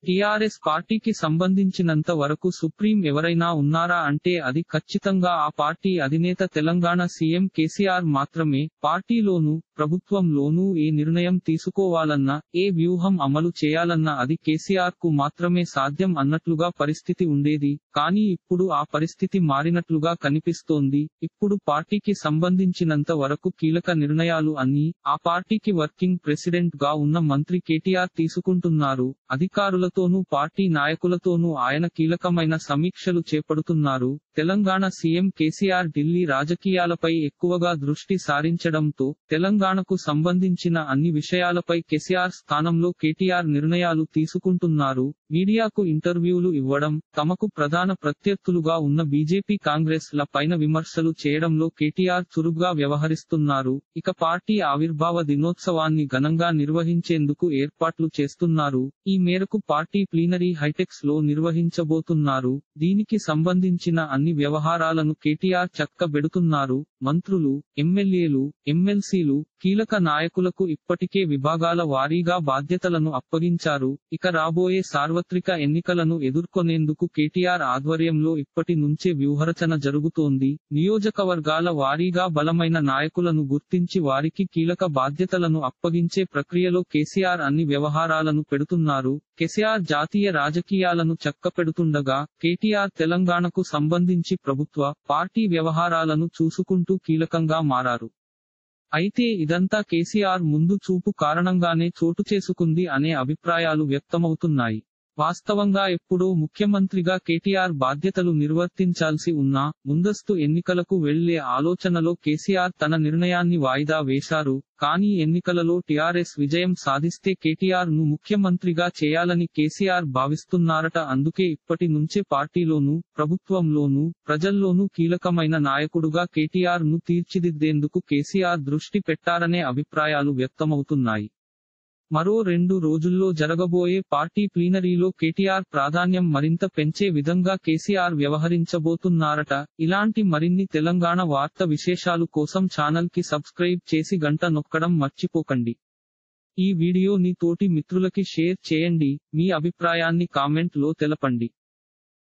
TRS పార్టీకి సంబంధించినంత వరకు సుప్రీం ఎవరైనా ఉన్నారా అంటే అది ఖచ్చితంగా ఆ పార్టీ అధినేత తెలంగాణ సీఎం కేసీఆర్ మాత్రమే పార్టీలోనూ ప్రభుత్వంలోనూ ఏ నిర్ణయం తీసుకోవాలన్నా ఏ వ్యూహం అమలు చేయాలన్నా అది కేసీఆర్ కు మాత్రమే సాధ్యం అన్నట్లుగా పరిస్థితి ఉండేది కానీ ఇప్పుడు ఆ పరిస్థితి మారినట్లుగా కనిపిస్తోంది ఇప్పుడు పార్టీకి సంబంధించినంత వరకు కీలక నిర్ణయాలు అన్ని ఆ పార్టీకి వర్కింగ్ ప్రెసిడెంట్ గా ఉన్న మంత్రి కేటీఆర్ తీసుకుంటున్నారు అధికారులతోనూ పార్టీ నాయకులతోనూ ఆయన కీలకమైన సమీక్షలు చేపడుతున్నారు తెలంగాణ సీఎం కేసీఆర్ ఢిల్లీ రాజకీయాలపై ఎక్కువగా దృష్టి సారించడంతో తెలంగాణకు సంబంధించిన అన్ని విషయాలపై కేసీఆర్ స్థానంలో కేటీఆర్ నిర్ణయాలు తీసుకుంటున్నారు మీడియాకు ఇంటర్వ్యూలు ఇవ్వడం తమకు ప్రధాన ప్రత్యర్థులుగా ఉన్న బీజేపీ కాంగ్రెస్ ల పైన విమర్శలు చేయడంలో కేటీఆర్ చురుగ్గా వ్యవహరిస్తున్నారు ఇక పార్టీ ఆవిర్భావ దినోత్సవాన్ని ఘనంగా నిర్వహించేందుకు ఏర్పాట్లు చేస్తున్నారు ఈ మేరకు పార్టీ ప్లీనరీ హైటెక్స్ లో నిర్వహించబోతున్నారు దీనికి సంబంధించిన అన్ని వ్యవహారాలను కేటీఆర్ చక్కబెడుతున్నారు మంత్రులు ఎమ్మెల్యేలు ఎమ్మెల్సీలు కీలక నాయకులకు ఇప్పటికే విభాగాల వారీగా బాధ్యతలను అప్పగించారు ఇక రాబోయే సార్వత్రిక ఎన్నికలను ఎదుర్కొనేందుకు కేటీఆర్ ఆధ్వర్యంలో ఇప్పటి నుంచే వ్యూహరచన జరుగుతోంది నియోజకవర్గాల వారీగా బలమైన నాయకులను గుర్తించి వారికి కీలక బాధ్యతలను అప్పగించే ప్రక్రియలో కేసీఆర్ అన్ని వ్యవహారాలను పెడుతున్నారు కేసీఆర్ జాతీయ రాజకీయాలను చక్కపెడుతుండగా కేటీఆర్ తెలంగాణకు సంబంధించి ప్రభుత్వ పార్టీ వ్యవహారాలను చూసుకుంటూ కీలకంగా మారారు అయితే ఇదంతా కేసీఆర్ ముందు చూపు కారణంగానే చోటు చేసుకుంది అనే అభిప్రాయాలు వ్యక్తమవుతున్నాయి వాస్తవంగా ఎప్పుడో ముఖ్యమంత్రిగా కేటీఆర్ బాధ్యతలు నిర్వర్తించాల్సి ఉన్నా ముందస్తు ఎన్నికలకు వెళ్లే ఆలోచనలో కేసీఆర్ తన నిర్ణయాన్ని వాయిదా వేశారు కానీ ఎన్నికలలో టీఆర్ఎస్ విజయం సాధిస్తే కేటీఆర్ ను ముఖ్యమంత్రిగా చేయాలని కేసీఆర్ భావిస్తున్నారట అందుకే ఇప్పటి నుంచే పార్టీలోనూ ప్రభుత్వంలోనూ ప్రజల్లోనూ కీలకమైన నాయకుడుగా కేటీఆర్ ను తీర్చిదిద్దేందుకు కేసీఆర్ దృష్టి పెట్టారనే అభిప్రాయాలు వ్యక్తమవుతున్నాయి మరో రెండు రోజుల్లో జరగబోయే పార్టీ ప్లీనరీలో కేటీఆర్ ప్రాధాన్యం మరింత పెంచే విధంగా కేసీఆర్ వ్యవహరించబోతున్నారట ఇలాంటి మరిన్ని తెలంగాణ వార్త విశేషాలు కోసం ఛానల్ కి సబ్స్క్రైబ్ చేసి గంట నొక్కడం మర్చిపోకండి ఈ వీడియోని తోటి మిత్రులకి షేర్ చేయండి మీ అభిప్రాయాన్ని కామెంట్ లో తెలపండి